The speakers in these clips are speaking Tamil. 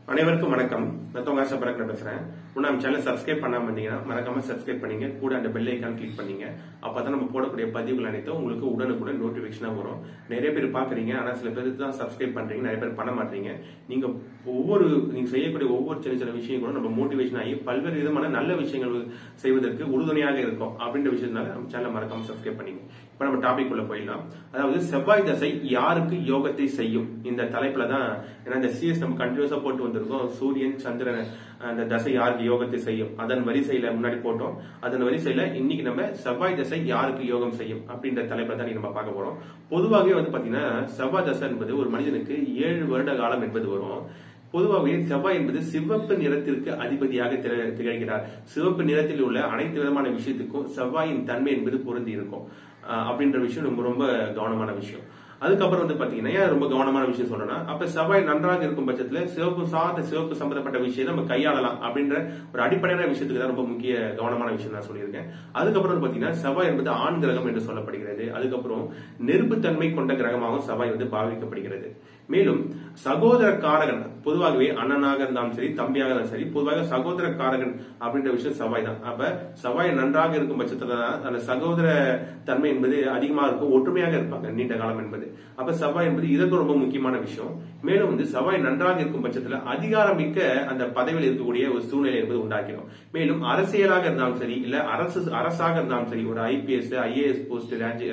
அனைவருக்கும் வணக்கம் நான் தொங்காச பரக்ல பேசுறேன் இன்னும் நம்ம சேனல் சப்ஸ்கிரைப் பண்ணாம இருந்தீங்கன்னா மறக்காம சப்ஸ்கிரைப் பண்ணீங்க கூட அந்த பெல் ஐக்கான் கிளிக் பண்ணீங்க அப்பதான் நம்ம போடக்கூடிய பதிவுகள் அனைத்தும் உங்களுக்கு உடனுக்குடன் நோட்டிபிகேஷனா வரும் நிறைய பேர் பாக்குறீங்க ஆனா சில பேர் தான் சப்ஸ்கிரைப் பண்றீங்க நிறைய பேர் பண்ண மாட்டீங்க நீங்க ஒவ்வொரு நீங்க செய்யக்கூடிய ஒவ்வொரு சின்ன சின்ன விஷயங்களும் நம்ம மோட்டிவேஷன் ஆகி பல்வேறு விதமான நல்ல விஷயங்கள் செய்வதற்கு உறுதுணையாக இருக்கும் அப்படின்ற விஷயத்தினால நம்ம சேனலை மறக்காம சப்ஸ்கிரைப் பண்ணீங்க இப்ப நம்ம டாபிக் உள்ள போயிடலாம் அதாவது செவ்வாய் தசை யாருக்கு யோகத்தை செய்யும் இந்த தலைப்புல தான் ஏன்னா இந்த சிஎஸ் நம்ம கண்டினியூஸா போட்டு வந்திருக்கோம் சூரியன் சந்திரன் அந்த தசை யாருக்கு யோகத்தை செய்யும் அதன் வரிசையில முன்னாடி போட்டோம் அதன் வரிசையில இன்னைக்கு நம்ம செவ்வாய் தசை யாருக்கு யோகம் செய்யும் அப்படின்ற தலைப்புல தான் இன்னைக்கு நம்ம பார்க்க போறோம் பொதுவாகவே வந்து பாத்தீங்கன்னா செவ்வாய் தசை என்பது ஒரு மனிதனுக்கு ஏழு வருட காலம் என்பது வரும் பொதுவாகவே செவ்வாய் என்பது சிவப்பு நிறத்திற்கு அதிபதியாக திக- திகழ்கிறார் சிவப்பு நிறத்தில் உள்ள அனைத்து விதமான விஷயத்துக்கும் செவ்வாயின் தன்மை என்பது பொருந்தி இருக்கும் ஆஹ் அப்படின்ற விஷயம் ரொம்ப ரொம்ப கவனமான விஷயம் அதுக்கப்புறம் வந்து பாத்தீங்கன்னா ஏன் ரொம்ப கவனமான விஷயம் சொல்றேன்னா அப்ப செவ்வாய் நன்றாக இருக்கும் பட்சத்துல சிவப்பு சார்ந்த சிவப்பு சம்பந்தப்பட்ட விஷயத்தை நம்ம கையாளலாம் அப்படின்ற ஒரு அடிப்படையான விஷயத்துக்கு தான் ரொம்ப முக்கிய கவனமான விஷயம் நான் சொல்லியிருக்கேன் அதுக்கப்புறம் வந்து பாத்தீங்கன்னா செவ்வாய் என்பது ஆண் கிரகம் என்று சொல்லப்படுகிறது அதுக்கப்புறம் நெருப்புத்தன்மை கொண்ட கிரகமாகவும் செவ்வாய் வந்து பாவிக்கப்படுகிறது மேலும் சகோதர காரகன் பொதுவாகவே அண்ணனாக இருந்தாலும் சரி தம்பியாக இருந்தாலும் சரி பொதுவாக சகோதர காரகன் அப்படின்ற விஷயம் செவ்வாய் தான் அப்ப செவ்வாய் நன்றாக இருக்கும் பட்சத்துல தான் அந்த சகோதர தன்மை என்பது அதிகமா இருக்கும் ஒற்றுமையாக இருப்பாங்க நீண்ட காலம் என்பது அப்ப செவ்வாய் என்பது இதற்கு ரொம்ப முக்கியமான விஷயம் மேலும் வந்து செவ்வாய் நன்றாக இருக்கும் பட்சத்துல அதிகாரமிக்க அந்த பதவியில் இருக்கக்கூடிய ஒரு சூழ்நிலை என்பது உண்டாக்கிடும் மேலும் அரசியலாக இருந்தாலும் சரி இல்ல அரசு அரசாக இருந்தாலும் சரி ஒரு ஐபிஎஸ் ஐஏஎஸ் போஸ்ட்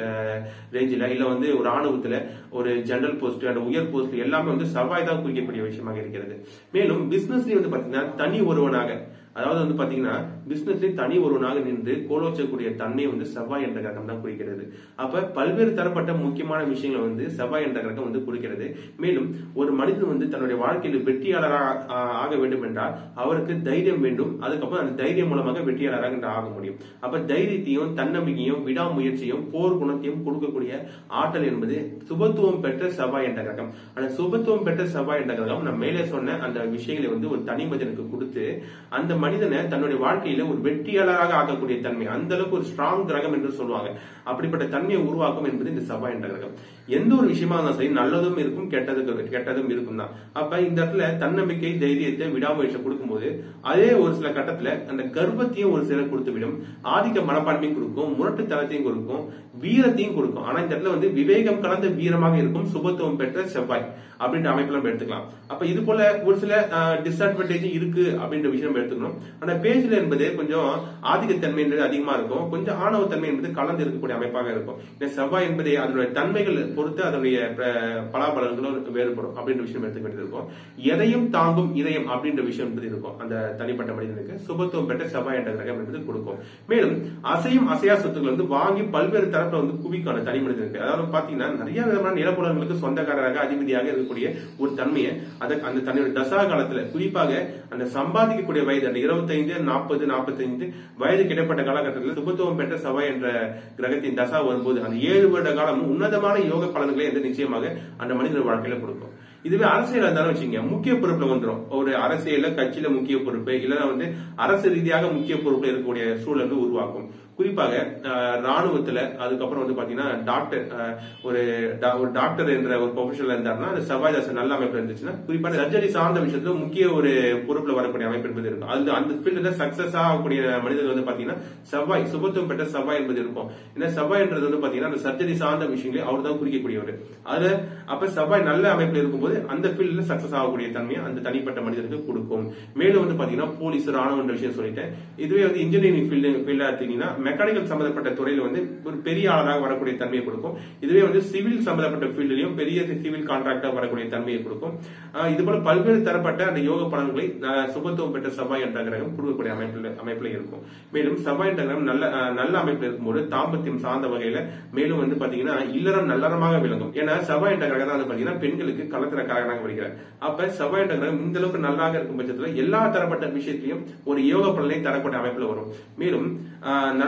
ரேஞ்சில இல்ல வந்து ஒரு ராணுவத்துல ஒரு ஜெனரல் போஸ்ட் அந்த உயர் போஸ்ட் எல்லாமே வந்து செவ்வாய் தான் குறிக்கக்கூடிய விஷயமாக இருக்கிறது மேலும் பிசினஸ்லயும் வந்து பாத்தீங்கன்னா தனி ஒருவனாக அதாவது வந்து பாத்தீங்கன்னா பிசினஸ்ல தனி ஒருவனாக நின்று கோலோச்சக்கூடிய தன்மை வந்து செவ்வாய் என்ற கிரகம் தான் குறிக்கிறது அப்ப பல்வேறு தரப்பட்ட முக்கியமான விஷயங்களை வந்து செவ்வாய் என்ற கிரகம் வந்து குறிக்கிறது மேலும் ஒரு மனிதன் வந்து தன்னுடைய வாழ்க்கையில் வெற்றியாளராக ஆ- ஆக வேண்டும் என்றால் அவருக்கு தைரியம் வேண்டும் அதுக்கப்புறம் அந்த தைரியம் மூலமாக வெற்றியாளராக என்று ஆக முடியும் அப்ப தைரியத்தையும் தன்னம்பிக்கையும் விடாமுயற்சியும் போர் குணத்தையும் கொடுக்கக்கூடிய ஆற்றல் என்பது சுபத்துவம் பெற்ற செவ்வாய் என்ற கிரகம் அந்த சுபத்துவம் பெற்ற செவ்வாய் என்ற கிரகம் நான் மேலே சொன்ன அந்த விஷயங்களை வந்து ஒரு தனி மனிதனுக்கு கொடுத்து அந்த மனிதனை தன்னுடைய வாழ்க்கையில ஒரு வெற்றியாளராக ஆக்கக்கூடிய தன்மை அந்த அளவுக்கு ஒரு ஸ்ட்ராங் கிரகம் என்று சொல்லுவாங்க அப்படிப்பட்ட தன்மையை உருவாக்கும் என்பது இந்த செவ்வாய் என்ற கிரகம் எந்த ஒரு விஷயமா இருந்தாலும் சரி நல்லதும் இருக்கும் கெட்டதும் கெட்டதும் இருக்கும் தான் அப்ப இந்த இடத்துல தன்னம்பிக்கை தைரியத்தை விடாமுயற்சி கொடுக்கும்போது அதே ஒரு சில கட்டத்துல அந்த கர்வத்தையும் ஒரு சிலர் கொடுத்து விடும் ஆதிக்க மனப்பான்மையும் கொடுக்கும் முரட்டுத்தனத்தையும் கொடுக்கும் வீரத்தையும் கொடுக்கும் ஆனா இந்த இடத்துல வந்து விவேகம் கலந்த வீரமாக இருக்கும் சுபத்துவம் பெற்ற செவ்வாய் அப்படின்ற அமைப்புல நம்ம எடுத்துக்கலாம் அப்ப இது போல ஒரு சில டிஸ்அட்வான்டேஜ் இருக்கு அப்படின்ற விஷயம் நம்ம எடுத்துக்கணும் ஆனா பேஜ்ல என்பது கொஞ்சம் ஆதிக்கத்தன்மை என்பது அதிகமா இருக்கும் கொஞ்சம் ஆணவத்தன்மை என்பது கலந்து இருக்கக்கூடிய அமைப்பாக இருக்கும் இந்த செவ்வாய் என்பது அதனுடைய தன்மைகள் பொறுத்து அதனுடைய ப- பலாபலன்களும் வேறுபடும் அப்படின்ற விஷயம் எடுத்துக்க வேண்டியது இருக்கும் எதையும் தாங்கும் இதயம் அப்படின்ற விஷயம் என்பது இருக்கும் அந்த தனிப்பட்ட மனிதனுக்கு சுபத்துவம் பெற்ற செவ்வாய் என்ற கிரகம் என்பது கொடுக்கும் மேலும் அசையும் அசையா சொத்துக்கள் வந்து வாங்கி பல்வேறு தரப்புல வந்து குவிக்கும் அந்த தனி மனிதனுக்கு அதாவது பாத்தீங்கன்னா நிறைய விதமான நிலப்புலங்களுக்கு சொந்தக்காரராக அதிபதியாக இருக்கக்கூடிய ஒரு தன்மையை அதை அந்த தன்னுடைய தசா காலத்துல குறிப்பாக அந்த சம்பாதிக்கக்கூடிய வயது அந்த இருபத்தைந்து நாற்பது நாற்பத்தைந்து வயது கிடைப்பட்ட காலகட்டத்தில் சுபத்துவம் பெற்ற செவ்வாய் என்ற கிரகத்தின் தசா வரும்போது அந்த ஏழு வருட காலம் உன்னதமான யோக பலன்களை வந்து நிச்சயமாக அந்த மனிதன் வாழ்க்கையில கொடுக்கும் இதுவே அரசியல் இருந்தாலும் வச்சுங்க முக்கிய பொறுப்புல வந்துரும் ஒரு அரசியல்ல கட்சியில முக்கிய பொறுப்பு இல்லைன்னா வந்து அரசு ரீதியாக முக்கிய பொறுப்புல இருக்கக்கூடிய சூழல் வந்து உருவாக்கும் குறிப்பாக அஹ், ராணுவத்துல அதுக்கப்புறம் வந்து பாத்தீங்கன்னா டாக்டர் அஹ், ஒரு டா- ஒரு டாக்டர் என்ற ஒரு ப்ரொஃபஷனல் இருந்தாருன்னா அந்த செவ்வாய் தசை நல்ல அமைப்பு இருந்துச்சுன்னா குறிப்பா சர்ஜரி சார்ந்த விஷயத்துல முக்கிய ஒரு பொறுப்புல வரக்கூடிய அமைப்பு என்பது இருக்கும் அது அந்த ஃபீல்ட்ல சக்சஸ் ஆகக்கூடிய மனிதர்கள் வந்து பாத்தீங்கன்னா செவ்வாய் சுபத்துவம் பெற்ற செவ்வாய் என்பது இருக்கும் ஏன்னா செவ்வாய்ன்றது வந்து பாத்தீங்கன்னா அந்த சர்ஜரி சார்ந்த விஷயங்களை அவர் தான் குறிக்கக்கூடியவர் அது அப்ப செவ்வாய் நல்ல அமைப்புல இருக்கும்போது அந்த ஃபீல்ட்ல சக்சஸ் ஆகக்கூடிய தன்மையை அந்த தனிப்பட்ட மனிதனுக்கு கொடுக்கும் மேலும் வந்து பாத்தீங்கன்னா போலீஸ் ராணுவ விஷயம் சொல்லிட்டேன் இதுவே வந்து இன்ஜினியரிங் ஃபீல்டு ஃபீல்டா எடுத்தீங்கன்னா மெக்கானிக்கல் சம்பந்தப்பட்ட துறையில வந்து ஒரு பெரிய ஆளாக வரக்கூடிய தன்மையை கொடுக்கும் இதுவே வந்து சிவில் சம்பந்தப்பட்ட ஃபீல்ட்லயும் பெரிய சிவில் கான்ட்ராக்டா வரக்கூடிய தன்மையை கொடுக்கும் ஆஹ் இது போல பல்வேறு தரப்பட்ட அந்த யோக பலன்களை ஆஹ் சுபத்துவம் பெற்ற செவ்வாய் என்ற கிரகம் கொடுக்கக்கூடிய அமைப்புல அமைப்புல இருக்கும் மேலும் செவ்வாய் என்ற கிரகம் நல்ல ஆஹ் நல்ல அமைப்புல இருக்கும்போது தாம்பத்தியம் சார்ந்த வகையில மேலும் வந்து பாத்தீங்கன்னா இல்லறம் நல்லறமாக விளங்கும் ஏன்னா செவ்வாய் என்ற கிரகம் தான் வந்து பாத்தீங்கன்னா பெண்களுக்கு கலத்திர காரகனாக வருகிறார் அப்ப செவ்வாய் என்ற கிரகம் இந்த அளவுக்கு நல்லாக இருக்கும் பட்சத்துல எல்லா தரப்பட்ட விஷயத்திலையும் ஒரு யோக பலனை தரக்கூடிய அமைப்புல வரும் மேலும் ஆஹ் நல்ல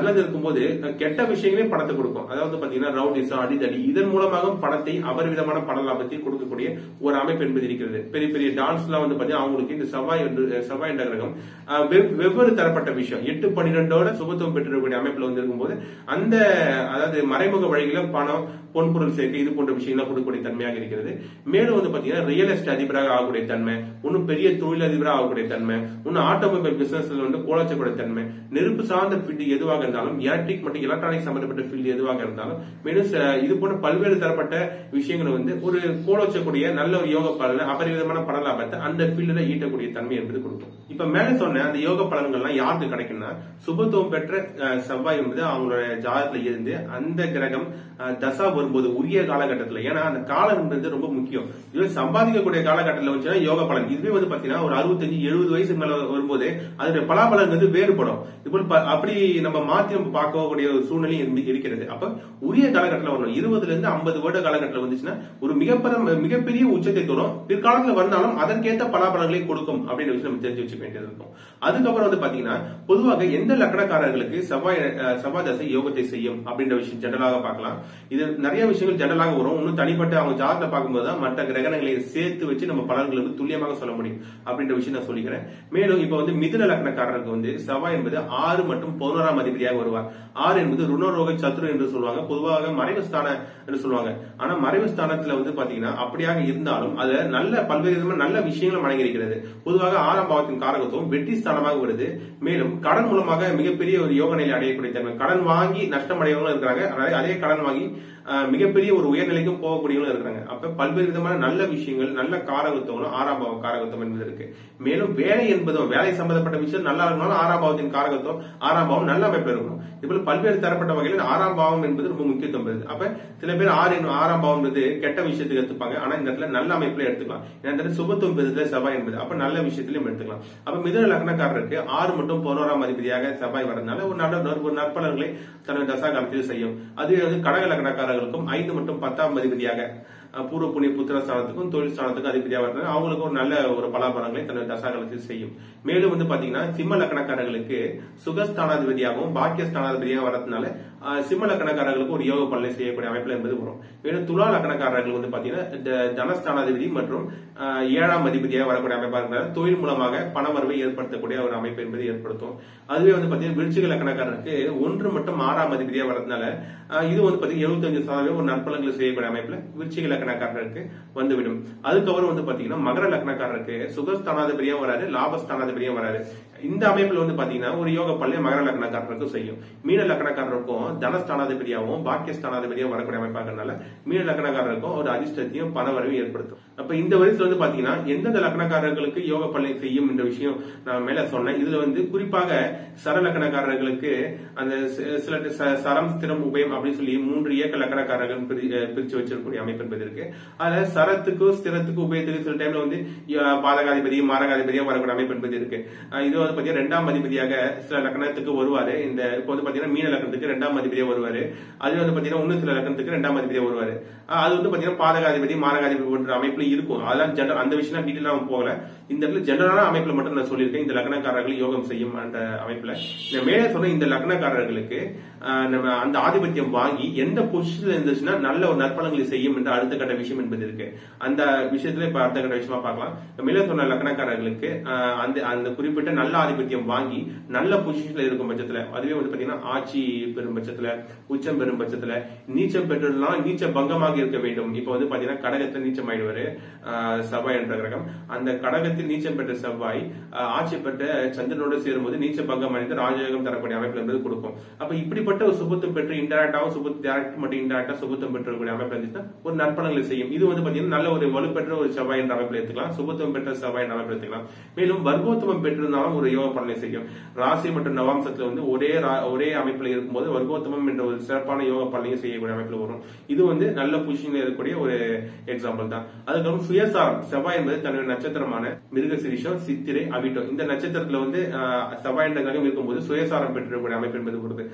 நல்லது இருக்கும்போது அஹ், கெட்ட விஷயங்களையும் பணத்தை கொடுக்கும் அதாவது பாத்தீங்கன்னா ரவுடிசம் அடிதடி இதன் மூலமாக பணத்தை அபரிவிதமான பண லாபத்தை கொடுக்கக்கூடிய ஒரு அமைப்பு என்பது இருக்கிறது பெரிய பெரிய டான்ஸ் எல்லாம் வந்து பாத்தீங்கன்னா அவங்களுக்கு இந்த செவ்வாய் என்று செவ்வாய் என்ற கிரகம் அஹ், வெவ்- வெவ்வேறு தரப்பட்ட விஷயம் எட்டு பன்னிரெண்டோட சுபத்துவம் பெற்றிருக்கக்கூடிய அமைப்புல வந்து இருக்கும்போது அந்த அதாவது மறைமுக வழிகள பணம் பொன்பொருள் சேர்க்கை இது போன்ற விஷயங்கள்லாம் கொடுக்கக்கூடிய தன்மையாக இருக்கிறது மேலும் வந்து பாத்தீங்கன்னா ரியல் எஸ்டேட் அதிபராக ஆகக்கூடிய தன்மை இன்னும் பெரிய தொழில் அதிபராக ஆகக்கூடிய தன்மை இன்னும் ஆட்டோமொபைல் பிசினஸ்ல வந்து கோலச்சக்கூடிய தன்மை நெருப்பு சார்ந்த ஃபீல்டு எதுவாக இருந்தாலும் எலக்ட்ரிக் மற்றும் எலக்ட்ரானிக் சம்பந்தப்பட்ட ஃபீல்டு எதுவாக இருந்தாலும் மேலும் ச- இது போன்ற பல்வேறு தரப்பட்ட விஷயங்களை வந்து ஒரு கோலோச்சக்கூடிய நல்ல ஒரு யோக பலன் அபரிவிதமான பண லாபத்தை அந்த ஃபீல்டுல ஈட்டக்கூடிய தன்மை என்பது கொடுக்கும் இப்ப மேல சொன்ன அந்த யோக பலன்கள்லாம் யாருக்கு கிடைக்கும்னா சுபத்துவம் பெற்ற அஹ், செவ்வாய் என்பது அவங்களோட ஜாதகத்துல இருந்து அந்த கிரகம் அஹ், தசா வரும்போது உரிய காலகட்டத்துல ஏன்னா அந்த காலம் என்பது ரொம்ப முக்கியம் இதுவே சம்பாதிக்கக்கூடிய காலகட்டத்துல வச்சுன்னா யோக பலன் இதுவே வந்து பாத்தீங்கன்னா ஒரு அறுபத்தஞ்சு எழுபது வயசுக்கு மேல வரும்போது அதனுடைய பலாபலன் வந்து வேறுபடும் இப்போ ப- அப்படி நம்ம மாத்தி நம்ம பார்க்கக்கூடிய ஒரு சூழ்நிலை இருந்து- இருக்கிறது அப்ப உரிய காலகட்டத்தில் வரணும் இருபதுல இருந்து ஐம்பது வருட காலகட்டத்தில் வந்துச்சுன்னா ஒரு மிகப்பெரிய மிகப்பெரிய உச்சத்தை தரும் பிற்காலத்துல வந்தாலும் அதற்கேற்ற பலாபலன்களை கொடுக்கும் அப்படின்னு விஷயம் நம்ம தெரிஞ்சு வச்சுக்க வேண்டியது இருக்கும் அதுக்கப்புறம் வந்து பாத்தீங்கன்னா பொதுவாக எந்த லக்கணக்காரர்களுக்கு செவ்வாய் அஹ், செவ்வாய் தசை யோகத்தை செய்யும் அப்படின்ற விஷயம் ஜெனரலாக பார்க்கலாம் இது நிறைய விஷயங்கள் ஜெனரலாக வரும் இன்னும் தனிப்பட்ட அவங்க ஜாதகத்தை பார்க்கும்போது தான் மற்ற கிரகணங்களை சேர்த்து வச்சு நம்ம பலன்களை வந்து துல்லியமாக சொல்ல முடியும் அப்படின்ற விஷயம் நான் சொல்லிக்கிறேன் மேலும் இப்ப வந்து மிதுன லக்னக்காரருக்கு வந்து செவ்வாய் என்பது ஆறு மற்றும் பதினோராம் அதிபதியாக வருவார் ஆறு என்பது ருணரோக சத்துரு என்று சொல்லுவாங்க பொதுவாக மறைவு ஸ்தானம் என்று சொல்லுவாங்க ஆனா மறைவு ஸ்தானத்துல வந்து பாத்தீங்கன்னா அப்படியாக இருந்தாலும் அதுல நல்ல பல்வேறு விதமான நல்ல விஷயங்களும் அடங்கியிருக்கிறது பொதுவாக ஆறாம் பாவத்தின் காரகத்துவம் வெற்றி ஸ்தானமாக வருது மேலும் கடன் மூலமாக மிகப்பெரிய ஒரு யோக நிலை அடையக்கூடிய தன்மை கடன் வாங்கி நஷ்டம் அடையவங்களும் இருக்கிறாங்க அதே- அதே கடன் வாங்கி ஆஹ், மிகப்பெரிய ஒரு உயர்நிலைக்கும் போகக்கூடியவங்களும் இருக்கிறாங்க அப்ப பல்வேறு விதமான நல்ல விஷயங்கள் நல்ல காரகத்துவங்களும் ஆறாம் பாவம் காரகத்துவம் என்பது இருக்கு மேலும் வேலை என்பதும் வேலை சம்பந்தப்பட்ட விஷயம் நல்லா இருக்கணும் ஆறாம் பாவத்தின் காரகத்துவம் ஆறாம் பாவம் நல்ல அமைப்பு இருக்கணும் இதுபோல பல்வேறு தரப்பட்ட வகையில் ஆறாம் பாவம் என்பது ரொம்ப முக்கியத்துவம் பெறுது அப்ப சில பேர் ஆறு என்னும் ஆறாம் பாவம் என்பது கெட்ட விஷயத்துக்கு எடுத்துப்பாங்க ஆனா இந்த இடத்துல நல்ல அமைப்புல எடுத்துக்கலாம் ஏன்னா இந்த இடத்துல சுபத்துவம் பெறுதுல செவ்வாய் என்பது அப்ப நல்ல விஷயத்திலும் எடுத்துக்கலாம் அப்ப மிதுன லக்னக்காரருக்கு ஆறு மற்றும் பதினோராம் அதிபதியாக செவ்வாய் வரதுனால ஒரு நல்ல ஒரு நற்பலன்களை தனது தசா காலத்தில் செய்யும் அதுவே வந்து கடக லக்னக்காரர்களுக்கும் ஐந்து மற்றும் பத்தாம் அதிபதியாக அஹ், பூர்வ புண்ணிய புத்திர ஸ்தானத்துக்கும் தொழில் ஸ்தானத்துக்கும் அதிபதியாக வரதுனால அவங்களுக்கு ஒரு நல்ல ஒரு பலாபலங்களை தனது தசா காலத்தில் செய்யும் மேலும் வந்து பாத்தீங்கன்னா சிம்ம லக்னக்காரர்களுக்கு சுகஸ்தானாதிபதியாகவும் பாக்கிய ஸ்தானாதிபதியாக வரதுனால அஹ், சிம்ம லக்னக்காரர்களுக்கு ஒரு யோக பலனை செய்யக்கூடிய அமைப்புல என்பது வரும் மேலும் துலா லக்னக்காரர்கள் வந்து பாத்தீங்கன்னா த- தனஸ்தானாதிபதி மற்றும் அஹ், ஏழாம் அதிபதியாக வரக்கூடிய அமைப்பா இருக்கிறார் தொழில் மூலமாக பண வரவை ஏற்படுத்தக்கூடிய ஒரு அமைப்பு என்பது ஏற்படுத்தும் அதுவே வந்து பாத்தீங்கன்னா விருச்சிக லக்னக்காரருக்கு ஒன்று மற்றும் ஆறாம் அதிபதியா வரதுனால அஹ், இது வந்து பாத்தீங்கன்னா எழுபத்தஞ்சு சதவீதம் ஒரு நற்பலன்களை செய்யக்கூடிய அமைப்புல விருச்சிக லக்னக்காரருக்கு வந்துவிடும் அதுக்கப்புறம் வந்து பாத்தீங்கன்னா மகர லக்னக்காரருக்கு சுகஸ்தானாதிபதியா வராது லாபஸ்தானாதிபதியா வராது இந்த அமைப்புல வந்து பாத்தீங்கன்னா ஒரு யோக பலனை மகர லக்னக்காரருக்கும் செய்யும் மீன லக்னக்காரருக்கும் தனஸ்தானாதிபதியாகவும் பாக்கியஸ்தானாதிபதியாகவும் வரக்கூடிய அமைப்பாகிறதுனால மீன லக்னக்காரருக்கும் ஒரு அதிர்ஷ்டத்தையும் பண வரவையும் ஏற்படுத்தும் அப்ப இந்த வயசுல வந்து பாத்தீங்கன்னா எந்தெந்த லக்னக்காரர்களுக்கு யோக பலனை செய்யும் என்ற விஷயம் நான் மேல சொன்னேன் இதுல வந்து குறிப்பாக சர லக்னக்காரர்களுக்கு அந்த சி- சில ச- சரம் ஸ்திரம் உபயம் அப்படின்னு சொல்லி மூன்று இயக்க லக்னக்காரர்கள் பிரி- அஹ் பிரிச்சு வச்சிருக்கக்கூடிய அமைப்பு என்பது இருக்கு அதுல சரத்துக்கும் ஸ்திரத்துக்கும் உபயத்துக்கு சில டைம்ல வந்து அஹ், பாதகாதிபதி மாரகாதிபதியா வரக்கூடிய அமைப்பு என்பது இருக்கு அஹ், இது வந்து பாத்தீங்கன்னா ரெண்டாம் அதிபதியாக சில லக்னத்துக்கு வருவாரு இந்த இப்போ வந்து பாத்தீங்கன்னா மீன லக்னத்துக்கு ரெண்டாம் அதிபதியா வருவாரு அது வந்து பாத்தீங்கன்னா இன்னும் சில லக்னத்துக்கு ரெண்டாம் அதிபதியா வருவாரு அஹ், அது வந்து பாத்தீங்கன்னா பாதகாதிபதி மாரகாதிபதி போன்ற அமைப்புல இருக்கும் அதெல்லாம் ஜெனரல் அந்த விஷயம் டீட்டெயிலா நம்ம போகல இந்த இடத்துல ஜெனரலான அமைப்புல மட்டும் நான் சொல்லியிருக்கேன் இந்த லக்னக்காரர்கள் யோகம் செய்யும் அந்த அமைப்புல இந்த மேலே சொன்ன இந்த லக்னக்காரர்களுக்கு ஆஹ், நம்ம அந்த ஆதிபத்தியம் வாங்கி எந்த பொசிஷன்ல இருந்துச்சுன்னா நல்ல ஒரு நற்பலன்களை செய்யும் என்ற அடுத்த கட்ட விஷயம் என்பது இருக்கு அந்த விஷயத்துல இப்ப அடுத்த கட்ட விஷயமா பார்க்கலாம் இப்ப மேலே சொன்ன லக்னக்காரர்களுக்கு ஆஹ், அந்த அந்த குறிப்பிட்ட நல்ல ஆதிபத்தியம் வாங்கி நல்ல பொசிஷன்ல இருக்கும் பட்சத்துல அதுவே வந்து பாத்தீங்கன்னா ஆட்சி பெறும் பட்சத்துல உச்சம் பெறும் பட்சத்துல நீச்சம் பெற்றுலாம் நீச்ச பங்கமாக இருக்க வேண்டும் இப்ப வந்து பாத்தீங்கன்னா கடகத்தில் நீச்சம் ஆயிடுவாரு ஆஹ், செவ்வாய் என்ற கிரகம் அந்த கடகத்தில் நீச்சம் பெற்ற செவ்வாய் ஆஹ், ஆட்சி பெற்ற சந்திரனோடு சேரும்போது நீச்ச பங்கம் அடைந்து ராஜயோகம் தரக்கூடிய அமைப்பு என்பது கொடுக்கும் அப்ப இப்படிப்பட்ட ஒரு சுபத்தும் பெற்று இன்டராக்டாவும் சுபத்து டேரக்ட் மற்றும் இன்டராக்டா சுபத்தும் பெற்றக்கூடிய அமைப்பு இருந்துச்சுன்னா ஒரு நற்பலன்களை செய்யும் இது வந்து பாத்தீங்கன்னா நல்ல ஒரு வலுப்பெற்ற ஒரு செவ்வாய் என்ற அமைப்பில் எடுத்துக்கலாம் சுபத்துவம் பெற்ற செவ்வாய் என்ற அமைப்பில் எடுத்துக்கலாம் மேலும் வர்க்கோத்தமம் பெற்றிருந்தாலும் ஒரு யோக பலனை செய்யும் ராசி மற்றும் நவாம்சத்துல வந்து ஒரே ரா- ஒரே அமைப்புல இருக்கும்போது வர்க்கோத்தமம் என்ற ஒரு சிறப்பான யோக பலனையும் செய்யக்கூடிய அமைப்புல வரும் இது வந்து நல்ல பொசிஷன்ல இருக்கக்கூடிய ஒரு எக்ஸாம்பிள் தான் அதுக்கப்புறம் சுயசாரம் செவ்வாய் என்பது தன்னுடைய நட்சத்திரமான மிருகசிரிஷம் சித்திரை அவிட்டம் இந்த நட்சத்திரத்துல வந்து ஆஹ், செவ்வாய் என்ற கிரகம் இருக்கும்போது சுயசாரம் பெற்றிருக்கக்கூடிய அமைப்பு என்பது வருது அப்ப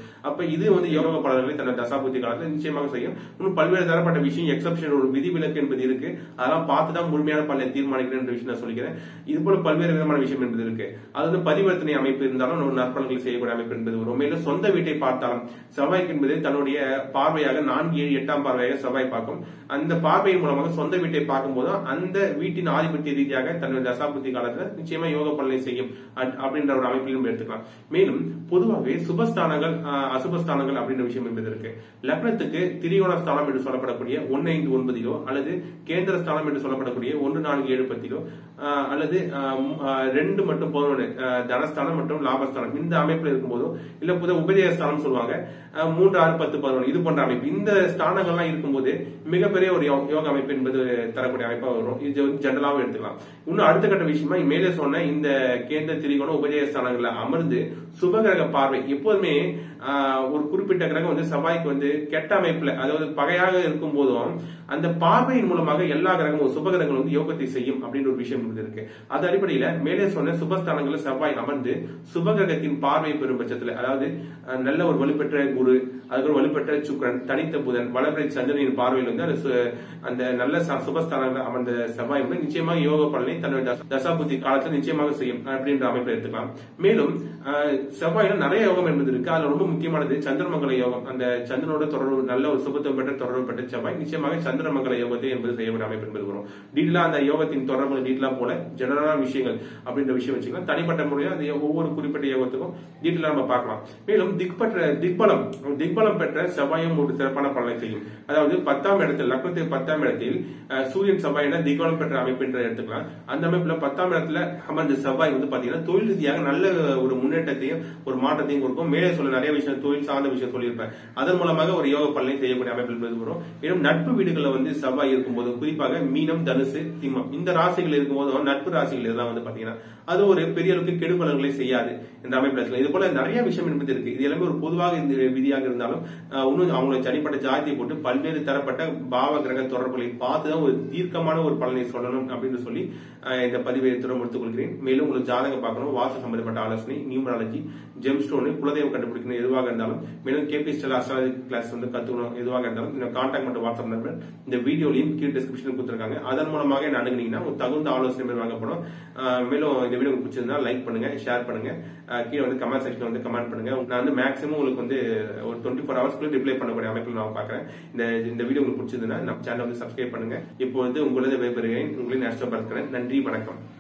இது வந்து யோக பலன்களை தன்னோட தசாபுத்தி காலத்துல நிச்சயமாக செய்யும் இன்னும் பல்வேறு தரப்பட்ட விஷயம் எக்ஸப்ஷன் ஒரு விதிவிலக்கு என்பது இருக்கு அதெல்லாம் பார்த்து தான் முழுமையான பலனை தீர்மானிக்கிறேன் என்ற விஷயம் நான் சொல்லிக்கிறேன் இது போல பல்வேறு விதமான விஷயம் என்பது இருக்கு அது வந்து பரிவர்த்தனை அமைப்பு இருந்தாலும் ஒரு நற்பலன்கள் செய்யக்கூடிய அமைப்பு என்பது வரும் மேலும் சொந்த வீட்டை பார்த்தாலும் செவ்வாய்க்கு என்பது தன்னுடைய பார்வையாக நான்கு ஏழு எட்டாம் பார்வையாக செவ்வாய் பார்க்கும் அந்த பார்வையின் மூலமாக சொந்த வீட்டை பார்க்கும்போது அந்த வீட்டின் ஆதிபத்திய ரீதியாக தன்னுடைய தசாபுத்தி காலத்துல நிச்சயமா யோக பலனை செய்யும் அட்- அப்படின்ற ஒரு அமைப்பிலும் நம்ம எடுத்துக்கலாம் மேலும் பொதுவாகவே சுபஸ்தானங்கள் ஆஹ், அசுபஸ்தானங்கள் அப்படின்ற விஷயம் என்பது இருக்கு லக்னத்துக்கு திரிகோண ஸ்தானம் என்று சொல்லப்படக்கூடிய ஒன்னு ஐந்து ஒன்பதிலோ அல்லது கேந்திர ஸ்தானம் என்று சொல்லப்படக்கூடிய ஒன்று நான்கு ஏழு பத்திலோ ஆஹ், அல்லது ஆஹ், ம், ஆஹ், ரெண்டு மற்றும் பதினொன்று ஆஹ், தனஸ்தானம் மற்றும் லாபஸ்தானம் இந்த அமைப்பில் இருக்கும்போதோ இல்ல புது உபதேச ஸ்தானம் சொல்லுவாங்க ஆஹ், மூன்று ஆறு பத்து பதினொன்று இது போன்ற அமைப்பு இந்த ஸ்தானங்கள்லாம் இருக்கும்போது மிகப்பெரிய ஒரு யோ- யோக அமைப்பு என்பது தரக்கூடிய அமைப்பா வரும் இது வந்து ஜெனரலாவும் எடுத்துக்கலாம் இன்னும் அடுத்த கட்ட விஷயமா மேலே சொன்ன இந்த கேந்திர திரிகோண உபதேச ஸ்தானங்கள்ல அமர்ந்து சுபகிரக பார்வை எப்போதுமே ஆஹ், ஒரு குறிப்பிட்ட கிரகம் வந்து செவ்வாய்க்கு வந்து கெட்ட அமைப்புல அதாவது பகையாக இருக்கும் போதும் அந்த பார்வையின் மூலமாக எல்லா கிரகமும் சுபகிரகங்கள் வந்து யோகத்தை செய்யும் அப்படின்ற ஒரு விஷயம் வந்து இருக்கு அது அடிப்படையில மேலே சொன்ன சுபஸ்தானங்கள்ல செவ்வாய் அமர்ந்து சுபகிரகத்தின் பார்வை பெறும் பட்சத்துல அதாவது அஹ், நல்ல ஒரு வலுப்பெற்ற குரு அதுக்கு வலுப்பெற்ற சுக்கிரன் தனித்த புதன் வளர்பிறை சந்திரனின் பார்வையில் வந்து அந்த சு- அந்த நல்ல ச- சுபஸ்தானங்கள் அமர்ந்த செவ்வாய் வந்து நிச்சயமாக யோக பலனை தன்னுடைய தச- தசாபுத்தி காலத்தில் நிச்சயமாக செய்யும் அப்படின்ற அமைப்பில் எடுத்துக்கலாம் மேலும் அஹ், செவ்வாயில நிறைய யோகம் என்பது இருக்கு அதுல ரொம்ப முக்கியமானது சந்திரமங்கல யோகம் அந்த சந்திரனோட தொடர்பு நல்ல ஒரு சுபத்துவம் பெற்ற தொடர்பு பெற்ற செவ்வாய் நிச்சயமாக சந்திரமங்கல யோகத்தை என்பது செய்யக்கூடிய அமைப்பு என்பது வரும் டீட்டெயிலா அந்த யோகத்தின் தொடர்பு டீட்டெயிலா போல ஜெனரலான விஷயங்கள் அப்படின்ற விஷயம் வச்சுக்கலாம் தனிப்பட்ட முறையில் அது ஒவ்வொரு குறிப்பிட்ட யோகத்துக்கும் டீட்டெயிலா நம்ம பார்க்கலாம் மேலும் திக்பற்ற திக்பலம் திக்பலம் பெற்ற செவ்வாயும் ஒரு சிறப்பான பலனை செய்யும் அதாவது பத்தாம் இடத்தில் லக்னத்துக்கு பத்தாம் இடத்தில் அஹ், சூரியன் செவ்வாய் என திக்பலம் பெற்ற அமைப்பு என்று எடுத்துக்கலாம் அந்த அமைப்புல பத்தாம் இடத்துல அமர்ந்த செவ்வாய் வந்து பாத்தீங்கன்னா தொழில் ரீதியாக நல்ல ஒரு முன்னேற்றத்தையும் ஒரு மாற்றத்தையும் கொடுக்கும் மேலே சொல்ல நிறைய விஷயம் தொழில் சார்ந்த விஷயம் சொல்லியிருப்பேன் அதன் மூலமாக ஒரு யோக பலனை செய்யக்கூடிய அமைப்பில் என்பது வரும் மேலும் நட்பு வீடுகளில் வந்து செவ்வாய் இருக்கும்போது குறிப்பாக மீனம் தனுசு சிம்மம் இந்த ராசிகள் இருக்கும்போது நட்பு ராசிகள் இதெல்லாம் வந்து பாத்தீங்கன்னா அது ஒரு பெரிய அளவுக்கு கெடுபலன்களை செய்யாது இந்த அமைப்பில் இருக்கலாம் இது போல நிறைய விஷயம் என்பது இருக்கு இது எல்லாமே ஒரு பொதுவாக இந்த விதியாக இருந்தாலும் அஹ், இன்னும் அவங்களை தனிப்பட்ட ஜாதியை போட்டு பல்வேறு தரப்பட்ட பாவ கிரக தொடர்புகளை பார்த்து தான் ஒரு தீர்க்கமான ஒரு பலனை சொல்லணும் அப்படின்னு சொல்லி அஹ், இந்த பதிவை துறை முடித்துக் கொள்கிறேன் மேலும் உங்களுக்கு ஜாதகம் பார்க்கணும் வாஸ்து சம்பந்தப்பட்ட ஆலோசனை நியூமராலஜி ஜெம் ஸ்டோனு குலதெய்வம் கண்டுபிடிக்கணும் எதுவாக இருந்தாலும் மேலும் கேபி ஸ்டெல் அஸ்ட்ராலஜி கிளாஸ் வந்து கத்துக்கணும் எதுவாக இருந்தாலும் இந்த கான்டாக்ட் மற்றும் வாட்ஸ்அப் நம்பர் இந்த வீடியோலையும் கீழ் டிஸ்கிரிப்ஷன் கொடுத்துருக்காங்க அதன் மூலமாக என்ன அணுகுனீங்கன்னா உங்களுக்கு தகுந்த ஆலோசனை மேல் வாங்கப்படும் அஹ், மேலும் இந்த வீடியோ உங்களுக்கு பிடிச்சிருந்தா லைக் பண்ணுங்க ஷேர் பண்ணுங்க அஹ், கீழே வந்து கமெண்ட் செக்ஷன்ல வந்து கமெண்ட் பண்ணுங்க நான் வந்து மேக்ஸிமம் உங்களுக்கு வந்து ஒரு டுவெண்ட்டி ஃபோர் ஹவர்ஸ்க்குள்ள ரிப்ளை பண்ணக்கூடிய அமைப்பில் நான் பார்க்குறேன் இந்த இந்த வீடியோ உங்களுக்கு பிடிச்சிருந்ததுன்னா நம்ம சேனல் வந்து சப்ஸ்கிரைப் பண்ணுங்க இப்போ வந்து உங்களது விடைபெறுகிறேன் உங்களின் நேஷனல் பார்க்கிறேன் நன்றி வணக்கம்